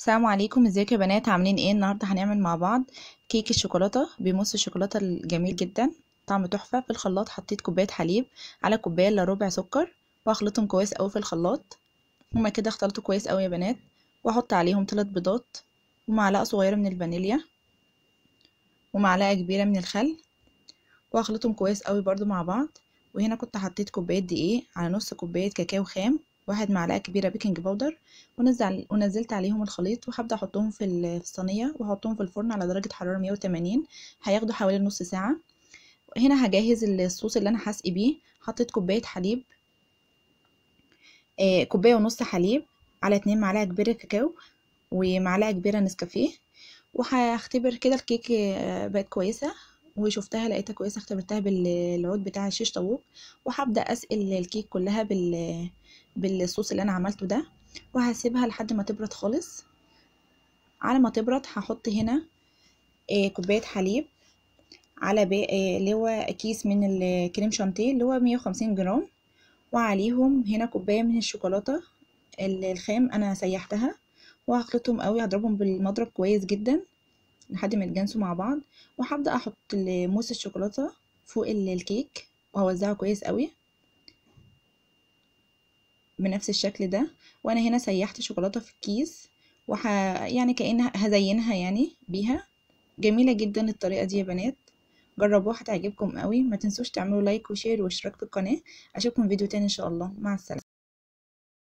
السلام عليكم ازيكم يا بنات عاملين ايه النهارده هنعمل مع بعض كيك الشوكولاته بموس الشوكولاته الجميل جدا طعم تحفه في الخلاط حطيت كوبايه حليب على كوبايه الا ربع سكر واخلطهم كويس قوي في الخلاط هما كده اختلطوا كويس قوي يا بنات واحط عليهم 3 بيضات ومعلقه صغيره من الفانيليا ومعلقه كبيره من الخل واخلطهم كويس قوي برضو مع بعض وهنا كنت حطيت كوبايه دقيق على نص كوبايه كاكاو خام واحد معلقه كبيره بيكنج باودر ونزل ونزلت عليهم الخليط وهبدا احطهم في الصينيه واحطهم في الفرن على درجه حراره 180 هياخدوا حوالي نص ساعه هنا هجهز الصوص اللي انا هسقي بيه حطيت كوبايه حليب آه كوبايه ونص حليب على اتنين معلقه كبيره كاكاو ومعلقه كبيره نسكافيه وهختبر كده الكيك بقت كويسه وشفتها لقيتها كويسه اختبرتها بالعود بتاع الشيش طاووق وهبدا اسقي الكيك كلها بال بالصوص اللي انا عملته ده وهسيبها لحد ما تبرد خالص على ما تبرد هحط هنا كوبايه حليب على اللي هو كيس من الكريم شانتيه اللي هو 150 جرام وعليهم هنا كوبايه من الشوكولاته الخام انا سيحتها وهخلطهم قوي هضربهم بالمضرب كويس جدا لحد ما يتجانسوا مع بعض وهبدا احط موس الشوكولاته فوق الكيك وهوزعه كويس قوي بنفس الشكل ده وانا هنا سيحت شوكولاته في الكيس وح يعني كأن هزينها يعني بيها جميله جدا الطريقه دي يا بنات جربوها هتعجبكم قوي ما تنسوش تعملوا لايك وشير واشتراك في القناه اشوفكم فيديو تاني ان شاء الله مع السلامه